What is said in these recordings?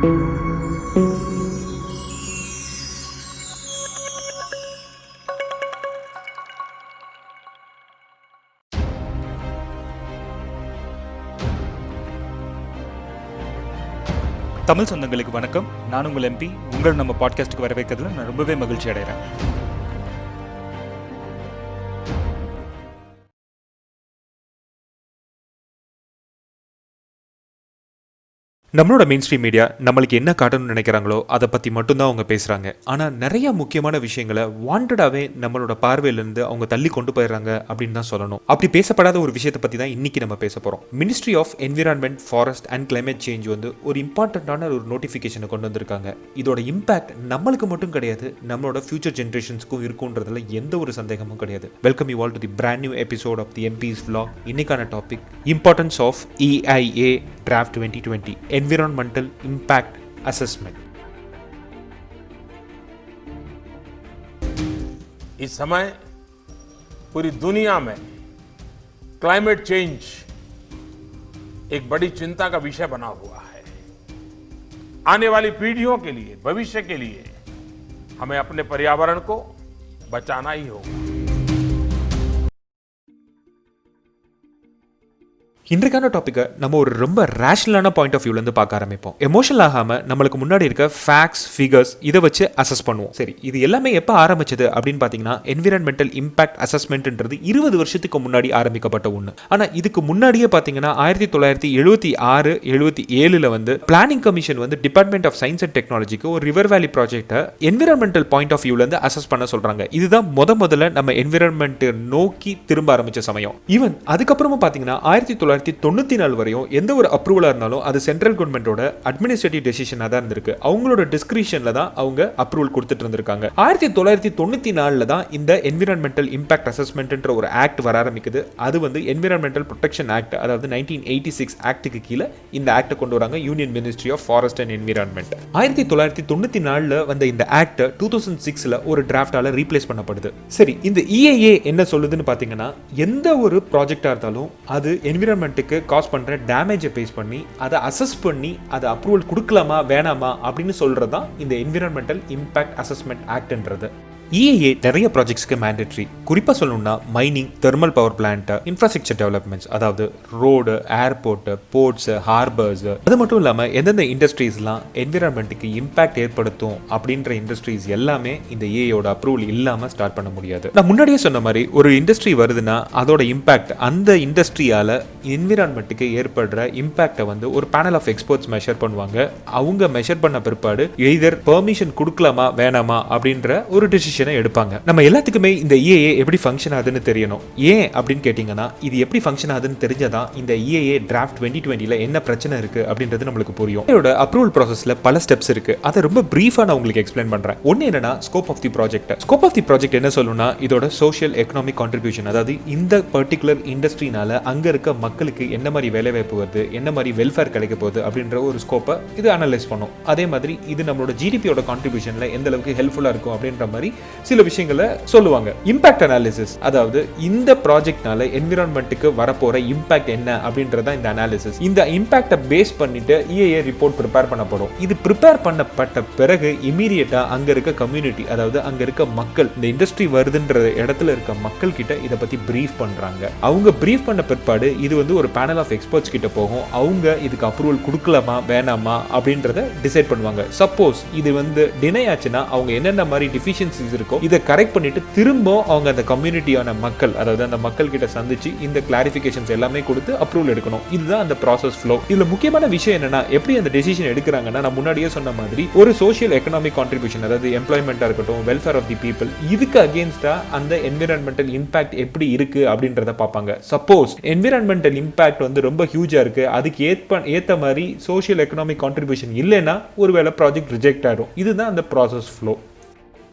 தமிழ் சொந்தங்களுக்கு வணக்கம் நான் உங்கள் எம்பி உங்கள் நம்ம பாட்காஸ்ட்டுக்கு வரவேற்கிறதுல நான் ரொம்பவே மகிழ்ச்சி அடைகிறேன் நம்மளோட மெயின் ஸ்ட்ரீம் மீடியா நம்மளுக்கு என்ன காட்டணும்னு நினைக்கிறாங்களோ அதை பற்றி மட்டும்தான் அவங்க பேசுகிறாங்க ஆனால் நிறைய முக்கியமான விஷயங்களை வாண்டடாகவே நம்மளோட பார்வையிலேருந்து அவங்க தள்ளி கொண்டு போயிடுறாங்க அப்படின்னு தான் சொல்லணும் அப்படி பேசப்படாத ஒரு விஷயத்தை பற்றி தான் இன்னைக்கு நம்ம பேச போகிறோம் ministry of environment forest and climate change வந்து ஒரு இம்பார்ட்டண்ட்டான ஒரு நோட்டிஃபிகேஷனை கொண்டு வந்திருக்காங்க இதோட இம்பாக்ட் நம்மளுக்கு மட்டும் கிடையாது நம்மளோட ஃபியூச்சர் ஜென்ரேஷன்ஸ்க்கும் இருக்குன்றதுல எந்த ஒரு சந்தேகமும் கிடையாது welcome you all to the brand new episode of the MBS vlog இன்னைக்கான topic importance of EIA draft twenty twenty environmental impact assessment इस समय पूरी दुनिया में क्लाइमेट चेंज एक बड़ी चिंता का विषय बना हुआ है आने वाली पीढ़ियों के लिए भविष्य के लिए हमें अपने पर्यावरण को बचाना ही होगा இன்றைக்கான டாப்பிக்கை நம்ம ஒரு ரொம்ப ரேஷனலான பாயிண்ட் ஆஃப் வியூலேருந்து பார்க்க ஆரம்பிப்போம் எமோஷனல் ஆகாமல் நம்மளுக்கு முன்னாடி இருக்க ஃபேக்ட்ஸ் ஃபிகர்ஸ் இதை வச்சு அசஸ் பண்ணுவோம் சரி இது எல்லாமே எப்போ ஆரம்பிச்சது அப்படின்னு பார்த்தீங்கன்னா என்விரான்மெண்டல் இம்பாக்ட் அசஸ்மெண்ட்ன்றது இருபது வருஷத்துக்கு முன்னாடி ஆரம்பிக்கப்பட்ட ஒன்று ஆனால் இதுக்கு முன்னாடியே பார்த்தீங்கன்னா ஆயிரத்தி தொள்ளாயிரத்தி எழுபத்தி ஆறு எழுபத்தி ஏழில் வந்து பிளானிங் கமிஷன் வந்து டிபார்ட்மெண்ட் ஆஃப் சயின்ஸ் அண்ட் டெக்னாலஜிக்கு ஒரு ரிவர் வேலி ப்ராஜெக்ட்டை என்விரான்மெண்டல் பாயிண்ட் ஆஃப் வியூலேருந்து அசஸ் பண்ண சொல்கிறாங்க இதுதான் முத முதல்ல நம்ம என்விரான்மெண்ட்டை நோக்கி திரும்ப ஆரம்பிச்ச சமயம் ஈவன் அதுக்கப்புறமா பார்த்தீங்கன்னா ஆயிரத்தி தொள்ளாயிரத்தி தொண்ணூற்றி நாலு வரையும் எந்த ஒரு அப்ரூவலாக இருந்தாலும் அது சென்ட்ரல் கவர்மெண்ட்டோட அட்மினிஸ்ட்ரேட்டிவ் டெசிஷனாக தான் இருந்திருக்கு அவங்களோட டிஸ்கிரிப்ஷனில் தான் அவங்க அப்ரூவல் கொடுத்துட்டு இருந்திருக்காங்க ஆயிரத்தி தொள்ளாயிரத்தி தொண்ணூற்றி நாலில் தான் இந்த என்விரான்மெண்டல் இம்பாக்ட் அசஸ்மெண்ட்ன்ற ஒரு ஆக்ட் வர ஆரம்பிக்குது அது வந்து என்விரான்மெண்டல் ப்ரொடெக்ஷன் ஆக்ட் அதாவது நைன்டீன் எயிட்டி சிக்ஸ் ஆக்டுக்கு கீழே இந்த ஆக்டை கொண்டு வராங்க union ministry of forest and environment ஆயிரத்தி தொள்ளாயிரத்தி தொண்ணூற்றி நாலில் வந்த இந்த ஆக்ட் டூ தௌசண்ட் சிக்ஸில் ஒரு டிராஃப்டால ரீப்ளேஸ் பண்ணப்படுது சரி இந்த இஏஏ என்ன சொல்லுதுன்னு பார்த்தீங்கன்னா எந்த ஒரு ப்ராஜெக்டாக இருந்தாலும் அது என்விரான்மெண்ட்டுக்கு காஸ் பண்ணுற டேமேஜை பேஸ் பண்ணி அதை அசஸ் பண்ணி அதை அப்ரூவல் கொடுக்கலாமா வேணாமா அப்படின்னு சொல்கிறது தான் இந்த என்விரான்மெண்டல் இம்பாக்ட் அசஸ்மெண்ட் ஆக்ட்ன்றது இஏஏ நிறைய ப்ராஜெக்ட்ஸ்க்கு மேண்டட்ரி குறிப்பாக சொல்லணும்னா mining thermal power plant infrastructure developments அதாவது ரோடு ஏர்போர்ட்டு போர்ட்ஸ் ஹார்பர்ஸ் அது மட்டும் இல்லாமல் எந்தெந்த இண்டஸ்ட்ரீஸ்லாம் என்விரான்மெண்ட்டுக்கு இம்பாக்ட் ஏற்படுத்தும் அப்படின்ற இண்டஸ்ட்ரீஸ் எல்லாமே இந்த ஏயோட அப்ரூவல் இல்லாமல் ஸ்டார்ட் பண்ண முடியாது நான் முன்னாடியே சொன்ன மாதிரி ஒரு இண்டஸ்ட்ரி வருதுன்னா அதோட இம்பாக்ட் அந்த இண்டஸ்ட்ரியால் என்விரான்மெண்ட்டுக்கு ஏற்படுற இம்பாக்டை வந்து ஒரு பேனல் ஆஃப் எக்ஸ்பர்ட்ஸ் மெஷர் பண்ணுவாங்க அவங்க மெஷர் பண்ண பிற்பாடு எய்தர் பெர்மிஷன் கொடுக்கலாமா வேணாமா அப்படின்ற ஒரு டிசிஷனை எடுப்பாங்க நம்ம எல்லாத்துக்குமே இந்த இஏஏ எப்படி ஃபங்க்ஷன் ஆகுதுன்னு தெரியணும் ஏன் அப்படின்னு கேட்டிங்கன்னா இது எப்படி ஃபங்க்ஷன் ஆகுதுன்னு தெரிஞ்சதான் இந்த இஏஏ டிராஃப்ட் டுவெண்ட்டி டுவெண்ட்டியில் என்ன பிரச்சனை இருக்கு அப்படின்றது நம்மளுக்கு புரியும் இதோட அப்ரூவல் ப்ராசஸில் பல ஸ்டெப்ஸ் இருக்கு அதை ரொம்ப பிரீஃபாக நான் உங்களுக்கு எக்ஸ்பிளைன் பண்ணுறேன் ஒன்று என்னன்னா scope of the project scope of the project என்ன சொல்லணும்னா இதோட சோஷியல் எக்கனாமிக் கான்ட்ரிபியூஷன் அதாவது இந்த பர்டிகுலர் இண்டஸ்ட்ரினால அங்கே இருக்க மக்களுக்கு என்ன மாதிரி வேலைவாய்ப்பு வருது என்ன மாதிரி வெல்ஃபேர் கிடைக்க போகுது அப்படின்ற ஒரு ஸ்கோப்பை இது அனலைஸ் பண்ணும் அதே மாதிரி இது நம்மளோட ஜிடிபியோட கான்ட்ரிபியூஷனில் எந்த அளவுக்கு ஹெல்ப்ஃபுல்லாக இருக்கும் அப்படின்ற மாதிரி சில விஷயங்களை சொல்லுவாங்க இம்பாக்ட் அனாலிசிஸ் அதாவது இந்த ப்ராஜெக்ட்னால என்விரான்மெண்ட்டுக்கு வரப்போற இம்பாக்ட் என்ன அப்படின்றத இந்த அனாலிசிஸ் இந்த இம்பாக்டை பேஸ் பண்ணிட்டு இஏஏ ரிப்போர்ட் ப்ரிப்பேர் பண்ணப்படும் இது ப்ரிப்பேர் பண்ணப்பட்ட பிறகு இமீடியட்டா அங்க இருக்க கம்யூனிட்டி அதாவது அங்க இருக்க மக்கள் இந்த இண்டஸ்ட்ரி வருதுன்ற இடத்துல இருக்க மக்கள் கிட்ட இதை பத்தி பிரீஃப் பண்றாங்க அவங்க பிரீஃப் பண்ண பிற்பாடு இது வந்து ஒரு பேனல் ஆஃப் எக்ஸ்பர்ட்ஸ் கிட்ட போகும் அவங்க இதுக்கு அப்ரூவல் கொடுக்கலாமா வேணாமா அப்படின்றத டிசைட் பண்ணுவாங்க சப்போஸ் இது வந்து டினை ஆச்சுன்னா அவங்க என்னென்ன மாதிரி டிஃபிஷியன்சிஸ் இருக்கோ இதை கரெக்ட் பண்ணிட்டு திரும்ப அவங்க அந்த கம்யூனிட்டியான மக்கள் அதாவது அந்த மக்கள் கிட்ட சந்திச்சு இந்த கிளாரிஃபிகேஷன்ஸ் எல்லாமே கொடுத்து அப்ரூவல் எடுக்கணும் இதுதான் அந்த ப்ராசஸ் ஃப்ளோ இதுல முக்கியமான விஷயம் என்னன்னா எப்படி அந்த டெசிஷன் எடுக்கிறாங்கன்னா நான் முன்னாடியே சொன்ன மாதிரி ஒரு சோஷியல் எக்கனாமிக் கான்ட்ரிபியூஷன் அதாவது எம்ப்ளாய்மெண்ட்டாக இருக்கட்டும் வெல்ஃபேர் ஆஃப் தி பீப்புள் இதுக்கு அகேன்ஸ்டா அந்த என்விரான்மெண்டல் இம்பாக்ட் எப்படி இருக்கு அப்படின்றத பார்ப்பாங்க சப்போஸ் என்விரான்மெண்டல் இம்பாக்ட் வந்து ரொம்ப ஹியூஜா இருக்கு அதுக்கு ஏற்ப ஏத்த மாதிரி சோஷியல் எக்கனாமிக் கான்ட்ரிபியூஷன் இல்லைன்னா ஒருவேளை ப்ராஜெக்ட் ரிஜெக்ட் ஆயிடும் இதுதான் அந்த ப்ராசஸ் ஃப்ளோ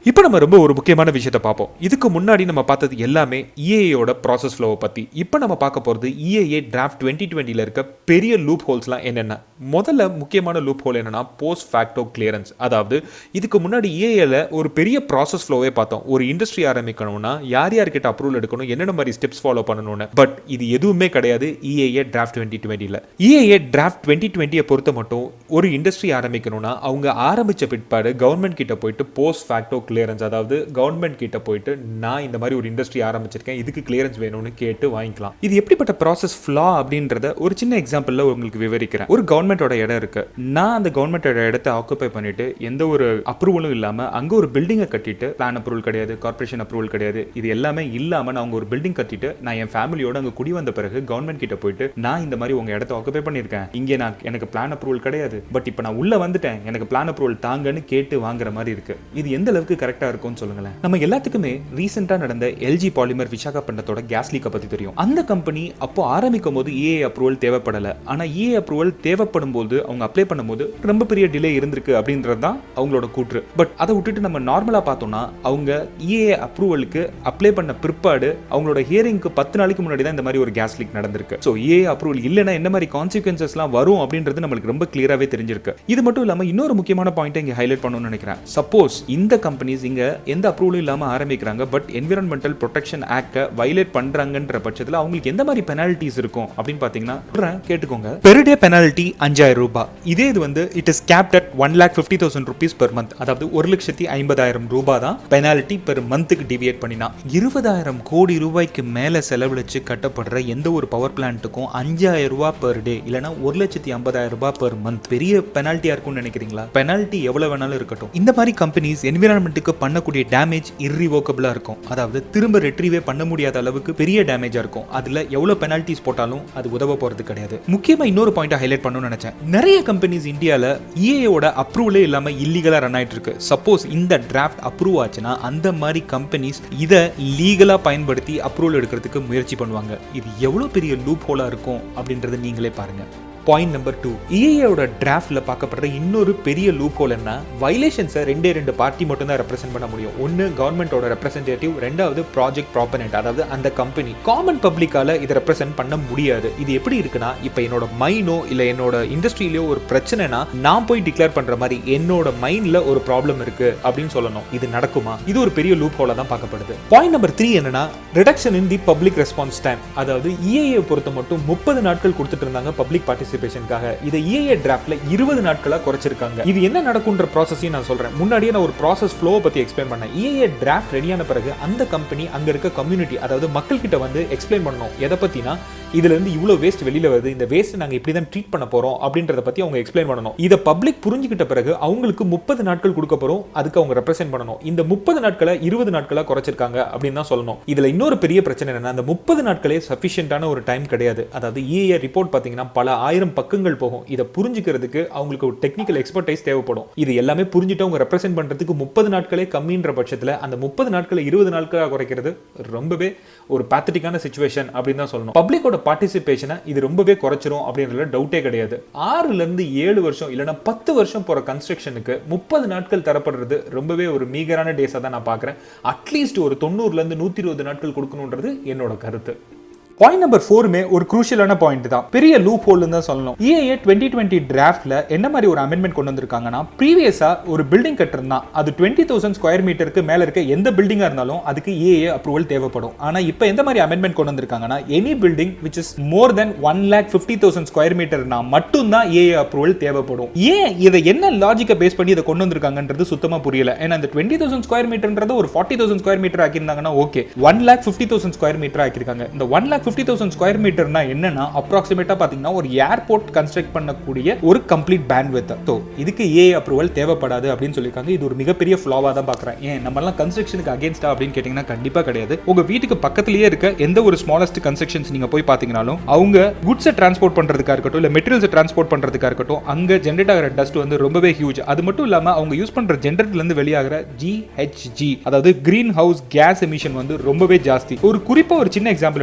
இப்போ நம்ம ரொம்ப ஒரு முக்கியமான விஷயத்தை பார்ப்போம் இதுக்கு முன்னாடி நம்ம பார்த்தது எல்லாமே இஏஏயோட ப்ராசஸ் ஃப்ளோவை பற்றி இப்போ நம்ம பார்க்க போகிறது இஏஏ டிராஃப்ட் டுவெண்ட்டி டுவெண்ட்டியில் இருக்க பெரிய லூப் ஹோல்ஸ்லாம் என்னென்ன முதல்ல முக்கியமான லூப் ஹோல் என்னன்னா போஸ்ட் ஃபேக்டோ கிளியரன்ஸ் அதாவது இதுக்கு முன்னாடி இஏஏல ஒரு பெரிய ப்ராசஸ் ஃப்ளோவே பார்த்தோம் ஒரு இண்டஸ்ட்ரி ஆரம்பிக்கணும்னா யார் யார்கிட்ட அப்ரூவல் எடுக்கணும் என்னென்ன மாதிரி ஸ்டெப்ஸ் ஃபாலோ பண்ணணும்னு பட் இது எதுவுமே கிடையாது E இஏஏ டிராஃப்ட் டுவெண்ட்டி டுவெண்ட்டியில் இஏஏ டிராஃப்ட் டுவெண்ட்டி டுவெண்ட்டியை பொறுத்த மட்டும் ஒரு இண்டஸ்ட்ரி ஆரம்பிக்கணும்னா அவங்க ஆரம்பிச்ச பிற்பாடு கவர்மெண்ட் கிட்ட போயிட்டு போஸ்ட் ஃபேக்டோ கிளியரன்ஸ் அதாவது கவர்மெண்ட் கிட்ட போயிட்டு நான் இந்த மாதிரி ஒரு இண்டஸ்ட்ரி ஆரம்பிச்சிருக்கேன் இதுக்கு கிளியரன்ஸ் வேணும்னு கேட்டு வாங்கிக்கலாம் இது எப்படிப்பட்ட ப்ராசஸ் ஃப்ளா அப்படின்றத ஒரு சின்ன எக்ஸாம்பிளில் உங்களுக்கு விவரிக்கிறேன் ஒரு கவர்மெண்ட்டோட இடம் இருக்கு நான் அந்த கவர்மெண்ட்டோட இடத்த ஆக்குபை பண்ணிட்டு எந்த ஒரு அப்ரூவலும் இல்லாமல் அங்கே ஒரு பில்டிங்கை கட்டிட்டு பிளான் அப்ரூவல் கிடையாது கார்ப்பரேஷன் அப்ரூவல் கிடையாது இது எல்லாமே இல்லாமல் நான் அங்கே ஒரு பில்டிங் கட்டிட்டு நான் என் ஃபேமிலியோட அங்கே குடி வந்த பிறகு கவர்மெண்ட் கிட்ட போயிட்டு நான் இந்த மாதிரி உங்க இடத்த ஆக்குபை பண்ணியிருக்கேன் இங்கே நான் எனக்கு பிளான் அப்ரூவல் கிடையாது பட் இப்போ நான் உள்ள வந்துட்டேன் எனக்கு பிளான் அப்ரூவல் தாங்கன்னு கேட்டு வாங்குற மாதிரி இருக்கு இது எந்த அளவுக்கு கரெக்டா இருக்கும்னு சொல்லுங்களேன் நம்ம எல்லாத்துக்குமே ரீசெண்டா நடந்த எல்ஜி பாலிமர் விசாகப்பட்டினத்தோட கேஸ் லீக்கை பத்தி தெரியும் அந்த கம்பெனி அப்போ ஆரம்பிக்கும் போது ஏஏ அப்ரூவல் தேவைப்படல ஆனா ஏஏ அப்ரூவல் தேவைப்படும் போது அவங்க அப்ளை பண்ணும்போது ரொம்ப பெரிய டிலே இருந்திருக்கு அப்படின்றது தான் அவங்களோட கூற்று பட் அதை விட்டுட்டு நம்ம நார்மலா பார்த்தோம்னா அவங்க ஏஏ அப்ரூவலுக்கு அப்ளை பண்ண பிற்பாடு அவங்களோட ஹியரிங்க்கு பத்து நாளைக்கு முன்னாடி தான் இந்த மாதிரி ஒரு கேஸ் லீக் நடந்திருக்கு ஸோ ஏ அப்ரூவல் இல்லைன்னா என்ன மாதிரி கான்சிக்வன்சஸ்லாம் வரும் அப்படின்றது நம்மளுக்கு ரொம்ப கிளியராகவே தெரிஞ்சிருக்கு இது மட்டும் இல்லாமல் இன்னொரு முக்கியமான பாயிண்ட் இங்கே ஹைலைட் பண்ணணும்னு நினைக்கிறேன் சப்போஸ் இந்த கம்பெனிஸ் இங்கே எந்த அப்ரூவலும் இல்லாமல் ஆரம்பிக்கிறாங்க பட் என்விரான்மெண்டல் ப்ரொடெக்ஷன் ஆக்டை வைலேட் பண்ணுறாங்கன்ற பட்சத்தில் அவங்களுக்கு எந்த மாதிரி பெனால்ட்டிஸ் இருக்கும் அப்படின்னு பார்த்தீங்கன்னா சொல்றேன், கேட்டுக்கோங்க பெர் டே பெனால்ட்டி அஞ்சாயிரம் ரூபாய் இதே இது வந்து it is capped at one lakh fifty thousand rupees per month அதாவது ஒரு லட்சத்தி ஐம்பதாயிரம் ரூபாய் தான் பெனால்ட்டி பெர் மந்த்துக்கு டிவியேட் பண்ணினா இருபதாயிரம் கோடி ரூபாய்க்கு மேலே செலவழிச்சு கட்டப்படுற எந்த ஒரு பவர் பிளான்ட்டுக்கும் அஞ்சாயிரம் ரூபாய் பெர் டே இல்லைனா ஒரு லட்சத்தி ஐம்பதாயிரம் ரூபாய் பெர் மந்த் பெரிய பெனால்ட்டியா இருக்கும்னு நினைக்கிறீங்களா பெனால்ட்டி எவ்வளவு வேணாலும் இருக்கட்டும் இந்த மாதிரி கம்பெனிஸ் என்விரான்மெண்ட்டுக்கு பண்ணக்கூடிய டேமேஜ் இர்ரிவோக்கபிளா இருக்கும் அதாவது திரும்ப ரெட்ரீவே பண்ண முடியாத அளவுக்கு பெரிய டேமேஜா இருக்கும் அதுல எவ்வளவு பெனால்ட்டிஸ் போட்டாலும் அது உதவ போறது கிடையாது முக்கியமா இன்னொரு பாயிண்ட் ஹைலைட் பண்ணணும்னு நினைச்சேன் நிறைய கம்பெனிஸ் இந்தியால இஏயோட அப்ரூவலே இல்லாம இல்லீகலா ரன் ஆயிட்டு இருக்கு சப்போஸ் இந்த டிராஃப்ட் அப்ரூவ் ஆச்சுன்னா அந்த மாதிரி கம்பெனிஸ் இதை லீகலா பயன்படுத்தி அப்ரூவல் எடுக்கிறதுக்கு முயற்சி பண்ணுவாங்க இது எவ்வளவு பெரிய லூப் ஹோலா இருக்கும் அப்படின்றத நீங்களே பாருங்க பாயிண்ட் நம்பர் டூ இஏயோட டிராஃப்ட்ல பார்க்கப்படுற இன்னொரு பெரிய லூப் ஹோல் என்ன வைலேஷன்ஸை ரெண்டே ரெண்டு பார்ட்டி மட்டும் தான் ரெப்ரசென்ட் பண்ண முடியும் ஒன்று கவர்மெண்டோட ரெப்ரசன்டேட்டிவ் ரெண்டாவது ப்ராஜெக்ட் ப்ராப்பனண்ட் அதாவது அந்த கம்பெனி காமன் பப்ளிக்கால இதை ரெப்ரசென்ட் பண்ண முடியாது இது எப்படி இருக்குன்னா இப்போ என்னோட மைனோ இல்லை என்னோட இண்டஸ்ட்ரியிலயோ ஒரு பிரச்சனைனா நான் போய் டிக்ளேர் பண்ற மாதிரி என்னோட மைண்ட்ல ஒரு ப்ராப்ளம் இருக்கு அப்படின்னு சொல்லணும் இது நடக்குமா இது ஒரு பெரிய லூப் ஹோலா தான் பார்க்கப்படுது பாயிண்ட் நம்பர் த்ரீ என்னன்னா reduction in the public response time அதாவது இஏஏ பொறுத்த மட்டும் முப்பது நாட்கள் கொடுத்துட்டு இருந்தாங்க பப்ளிக் பார்ட்டிசிபேஷனுக்காக இதை இஏஏ டிராஃப்ட்ல இருபது நாட்களா குறைச்சிருக்காங்க இது என்ன நடக்கும்ன்ற ப்ராசஸையும் நான் சொல்றேன் முன்னாடியே நான் ஒரு ப்ராசஸ் ஃப்ளோ பத்தி எக்ஸ்பிளைன் பண்ணேன் இஏஏ டிராஃப்ட் ரெடியான பிறகு அந்த கம்பெனி அங்க இருக்க கம்யூனிட்டி அதாவது மக்கள் கிட்ட வந்து எக்ஸ்பிளைன் பண்ணணும் எதை பத்தினா இதுல இருந்து இவ்வளவு வேஸ்ட் வெளியில வருது இந்த வேஸ்ட் நாங்க இப்படி தான் ட்ரீட் பண்ண போறோம் அப்படின்றத பத்தி அவங்க எக்ஸ்பிளைன் பண்ணணும் இதை பப்ளிக் புரிஞ்சுக்கிட்ட பிறகு அவங்களுக்கு முப்பது நாட்கள் கொடுக்க போறோம் அதுக்கு அவங்க ரெப்ரசென்ட் பண்ணணும் இந்த முப்பது நாட்களை இருபது நாட்களா குறைச்சிருக்காங்க அப்படின்னு தான் சொல்லணும் இதுல இன்னொரு பெரிய பிரச்சனை என்னன்னா அந்த முப்பது நாட்களே சஃபிஷியன்டான ஒரு டைம் கிடையாது அதாவது இஏ ரிப்போர்ட் பாத்தீங்கன்னா பல ஆயிரம் பக்கங்கள் போகும் இதை புரிஞ்சுக்கிறதுக்கு அவங்களுக்கு ஒரு டெக்னிக்கல் எக்ஸ்பர்டைஸ் தேவைப்படும் இது எல்லாமே புரிஞ்சுட்டு அவங்க ரெப்ரசென்ட் பண்றதுக்கு முப்பது நாட்களே கம்மின்ற பட்சத்துல அந்த முப்பது நாட்களை இருபது நாட்களா குறைக்கிறது ரொம்பவே ஒரு பேத்தட்டிக்கான சுச்சுவேஷன் அப்படின்னு தான் சொல்லணும் பப்ளிக்கோட பார்ட்டிசிபேஷனை இது ரொம்பவே குறைச்சிரும் அப்படின்றதுல டவுட்டே கிடையாது ஆறுல இருந்து ஏழு வருஷம் இல்லைன்னா பத்து வருஷம் போற கன்ஸ்ட்ரக்ஷனுக்கு முப்பது நாட்கள் தரப்படுறது ரொம்பவே ஒரு மீகரான டேஸா தான் நான் பார்க்குறேன் அட்லீஸ்ட் ஒரு தொண்ணூறுல இருந்து நூத்தி இருபது நாட்கள் கொடுக்கணுன்றது என்னோட கருத்து பாயிண்ட் நம்பர் ஃபோருமே ஒரு குரூஷியலான பாயிண்ட் தான் பெரிய லூப் ஹோல்னு தான் சொல்லணும் E இஏஏ டுவெண்ட்டி டுவெண்ட்டி டிராஃப்ட்ல என்ன மாதிரி ஒரு அமெண்ட்மெண்ட் கொண்டு வந்திருக்காங்கன்னா ப்ரீவியஸா ஒரு பில்டிங் கட்டிருந்தான் அது டுவெண்ட்டி தௌசண்ட் ஸ்கொயர் மீட்டருக்கு மேல இருக்க எந்த பில்டிங்கா இருந்தாலும் அதுக்கு ஏஏ அப்ரூவல் தேவைப்படும் ஆனா இப்போ எந்த மாதிரி அமெண்ட்மெண்ட் கொண்டு வந்திருக்காங்கன்னா any building which is more than one lakh fifty thousand square மீட்டர்னா மட்டும்தான் ஏஏ அப்ரூவல் தேவைப்படும் ஏன் இதை என்ன லாஜிக்கை பேஸ் பண்ணி இதை கொண்டு வந்திருக்காங்கன்றது சுத்தமா புரியல ஏன்னா அந்த டுவெண்ட்டி தௌசண்ட் ஸ்கொயர் மீட்டர்ன்றது ஒரு ஃபார்ட்டி தௌசண்ட் ஸ்கொயர் மீட்டர் ஆக்கியிருந்தாங்கன்னா okay one lakh fifty thousand square metre ஆக்கியிருக்காங்க இந்த one lakh fifty thousand square மீட்டர்னா என்னன்னா அப்ராக்சிமேட்டா பாத்தீங்கன்னா ஒரு ஏர்போர்ட் கன்ஸ்ட்ரக்ட் பண்ணக்கூடிய ஒரு கம்ப்ளீட் பேண்ட் ஸோ இதுக்கு ஏ அப்ரூவல் தேவைப்படாது அப்படின்னு சொல்லியிருக்காங்க இது ஒரு மிகப்பெரிய ஃப்ளாவா தான் பார்க்குறேன் ஏன் நம்ம எல்லாம் கன்ஸ்ட்ரக்ஷனுக்கு அகேன்ஸ்டா அப்படின்னு கேட்டிங்கன்னா கண்டிப்பா கிடையாது உங்க வீட்டுக்கு பக்கத்துலயே இருக்க எந்த ஒரு ஸ்மாலஸ்ட் கன்ஸ்ட்ரக்ஷன்ஸ் நீங்க போய் பாத்தீங்கனாலும் அவங்க குட்ஸை டிரான்ஸ்போர்ட் பண்றதுக்கா இருக்கட்டும் இல்ல மெட்டீரியல்ஸை டிரான்ஸ்போர்ட் பண்றதுக்கா இருக்கட்டும் அங்க ஜென்ரேட் ஆகிற டஸ்ட் வந்து ரொம்பவே ஹியூஜ் அது மட்டும் இல்லாம அவங்க யூஸ் பண்ற ஜென்ரேட்டர்ல இருந்து வெளியாகிற ஜிஹெச்ஜி அதாவது கிரீன் ஹவுஸ் கேஸ் எமிஷன் வந்து ரொம்பவே ஜாஸ்தி ஒரு குறிப்பா ஒரு சின்ன எக்ஸாம்பிள் எடுத்துப்போம் நம்ம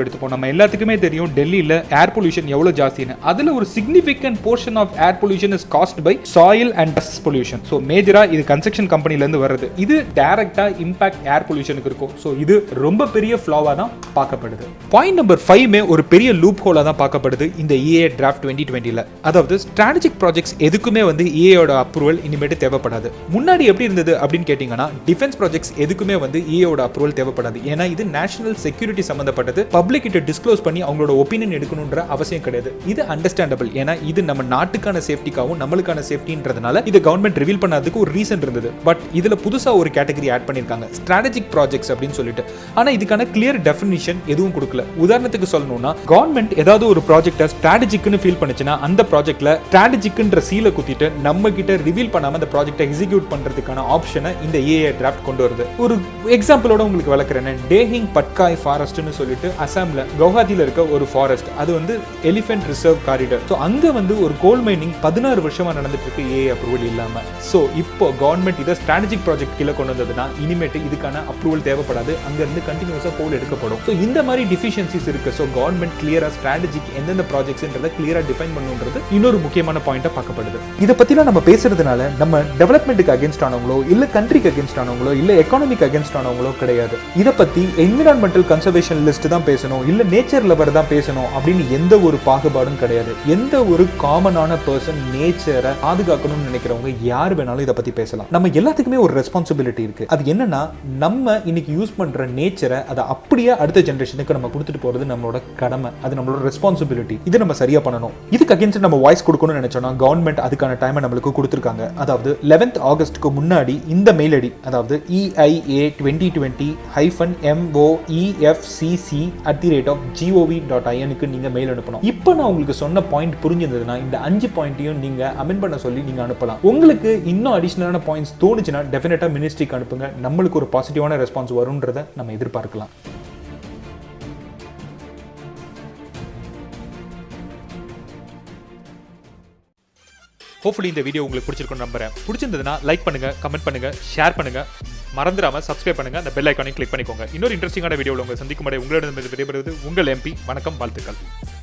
எல்லாத்துக்குமே தெரியும் டெல்லியில் ஏர் பொல்யூஷன் எவ்வளோ ஜாஸ்தின்னு அதில் ஒரு significant portion of air pollution is caused by soil and dust pollution so மேஜராக இது கன்ஸ்ட்ரக்ஷன் கம்பெனிலேருந்து வருது இது டைரக்டாக இம்பாக்ட் ஏர் பொல்யூஷனுக்கு இருக்கும் ஸோ இது ரொம்ப பெரிய ஃப்ளாவாக தான் பார்க்கப்படுது பாயிண்ட் நம்பர் ஃபைவ்மே ஒரு பெரிய லூப் ஹோலாக தான் பார்க்கப்படுது இந்த E இஏ டிராஃப்ட் டுவெண்ட்டி டுவெண்ட்டியில் அதாவது ஸ்ட்ராட்டஜிக் ப்ராஜெக்ட்ஸ் எதுக்குமே வந்து இஏயோட அப்ரூவல் இனிமேட்டு தேவைப்படாது முன்னாடி எப்படி இருந்தது அப்படின்னு கேட்டிங்கன்னா டிஃபென்ஸ் ப்ராஜெக்ட்ஸ் எதுக்குமே வந்து இஏயோட அப்ரூவல் தேவைப்படாது ஏன்னா இது நேஷனல் செக்யூரிட்டி சம்மந்தப்பட்டது பப்ளிக் கிட்ட டிஸ்க்ளோஸ் பண்ணி அவங்களோட ஒப்பீனியன் எடுக்கணுன்ற அவசியம் கிடையாது இது அண்டர்ஸ்டாண்டபிள் ஏன்னா இது நம்ம நாட்டுக்கான சேஃப்டிக்காகவும் நம்மளுக்கான சேஃப்டின்றதுனால இது கவர்மெண்ட் ரிவீல் பண்ணதுக்கு ஒரு ரீசன் இருந்தது பட் இதுல புதுசா ஒரு கேட்டகரி ஆட் பண்ணிருக்காங்க ஸ்ட்ராட்டஜிக் ப்ராஜெக்ட்ஸ் அப்படின்னு சொல்லிட்டு ஆனா இதுக்கான கிளியர் டெஃபினிஷன் எதுவும் கொடுக்கல உதாரணத்துக்கு சொல்லணும்னா கவர்மெண்ட் ஏதாவது ஒரு ப்ராஜெக்ட்டை ஸ்ட்ராட்டஜிக்னு ஃபீல் பண்ணுச்சுன்னா அந்த ப்ராஜெக்ட்ல ஸ்ட்ராட்டஜிக்ன்ற சீலை குத்திட்டு நம்ம கிட்ட ரிவீல் பண்ணாம அந்த ப்ராஜெக்ட்டை எக்ஸிக்யூட் பண்றதுக்கான ஆப்ஷனை இந்த ஏஏ டிராஃப்ட் கொண்டு வருது ஒரு எக்ஸாம்பிளோட உங்களுக்கு விளக்குறேன் டேஹிங் பட்காய் ஃபாரஸ்ட்னு சொல்லிட்டு அசாம்ல கவுஹாத்தில இருக்க ஒரு ஃபாரஸ்ட் அது வந்து எலிஃபென்ட் ரிசர்வ் காரிடர் ஸோ அங்க வந்து ஒரு கோல் மைனிங் பதினாறு வருஷமா நடந்துட்டு இருக்கு ஏ அப்ரூவல் இல்லாம ஸோ இப்போ கவர்மெண்ட் இதை ஸ்ட்ராட்டஜிக் ப்ராஜெக்ட் கீழே கொண்டு வந்ததுன்னா இனிமேட்டு இதுக்கான அப்ரூவல் தேவைப்படாது அங்க இருந்து கண்டினியூஸா கோல் எடுக்கப்படும் ஸோ இந்த மாதிரி டிஃபிஷியன்சிஸ் இருக்கு ஸோ கவர்மெண்ட் கிளியரா ஸ்ட்ராட்டஜிக் எந்தெந்த ப்ராஜெக்ட்ஸ்ன்றதை கிளியரா டிஃபைன் பண்ணுன்றது இன்னொரு முக்கியமான பாயிண்டா பார்க்கப்படுது இதை பத்திலாம் நம்ம பேசுறதுனால நம்ம டெவலப்மெண்ட்டுக்கு அகேன்ஸ்ட் ஆனவங்களோ இல்ல கண்ட்ரிக்கு அகேன்ஸ்ட் ஆனவங்களோ இல்ல எக்கானமிக் அகேன்ஸ்ட் ஆனவங்களோ கிடையாது இதை பத்தி என்விரான்மெண்டல் கன்சர்வேஷன் லிஸ்ட் தான் பேசணும் இல்ல நேச்சர் லவர் தான் பேசணும் அப்படின்னு எந்த ஒரு பாகுபாடும் கிடையாது எந்த ஒரு காமனான பர்சன் நேச்சரை பாதுகாக்கணும்னு நினைக்கிறவங்க யார் வேணாலும் இதை பத்தி பேசலாம் நம்ம எல்லாத்துக்குமே ஒரு ரெஸ்பான்சிபிலிட்டி இருக்கு அது என்னன்னா நம்ம இன்னைக்கு யூஸ் பண்ற நேச்சரை அதை அப்படியே அடுத்த ஜென்ரேஷனுக்கு நம்ம கொடுத்துட்டு போறது நம்மளோட கடமை அது நம்மளோட ரெஸ்பான்சிபிலிட்டி இது நம்ம சரியா பண்ணணும் இதுக்கு அகேன்ஸ்ட் நம்ம வாய்ஸ் கொடுக்கணும்னு நினைச்சோம்னா கவர்மெண்ட் அதுக்கான டைமை நம்மளுக்கு கொடுத்துருக்காங்க அதாவது லெவன்த் ஆகஸ்ட்க்கு முன்னாடி இந்த மெயில் ஐடி அதாவது E EIA twenty twenty hyphen MOEFCC at the rate of GOV dot ஐஎனுக்கு நீங்கள் மெயில் அனுப்பணும் இப்போ நான் உங்களுக்கு சொன்ன பாயிண்ட் புரிஞ்சிருந்ததுன்னா இந்த அஞ்சு பாயிண்ட்டையும் நீங்கள் அமெண்ட் பண்ண சொல்லி நீங்கள் அனுப்பலாம் உங்களுக்கு இன்னும் அடிஷ்னலான பாயிண்ட்ஸ் தோணுச்சுன்னா டெஃபினட்டாக மினிஸ்ட்ரிக்கு அனுப்புங்க நம்மளுக்கு ஒரு பாசிட்டிவான ரெஸ்பான்ஸ் வரும்ன்றதை நம்ம எதிர்பார்க்கலாம் ஹோப்ஃபுல்லி இந்த வீடியோ உங்களுக்கு பிடிச்சிருக்கும் நம்புறேன் பிடிச்சிருந்ததுன்னா லைக் பண்ணுங்க கமெண்ட் பண்ணுங்க ஷேர் பண்ணுங்க மறந்துடாம சப்ஸ்கிரைப் பண்ணுங்க அந்த பெல் ஐக்கானையும் கிளிக் பண்ணிக்கோங்க இன்னொரு இன்ட்ரெஸ்டிங்கான வீடியோவில் உங்களை சந்திக்கும் வரை உங்களிடம் விடைபெறுவது உங்கள் எம்பி வணக்கம் வாழ்த்துக்கள்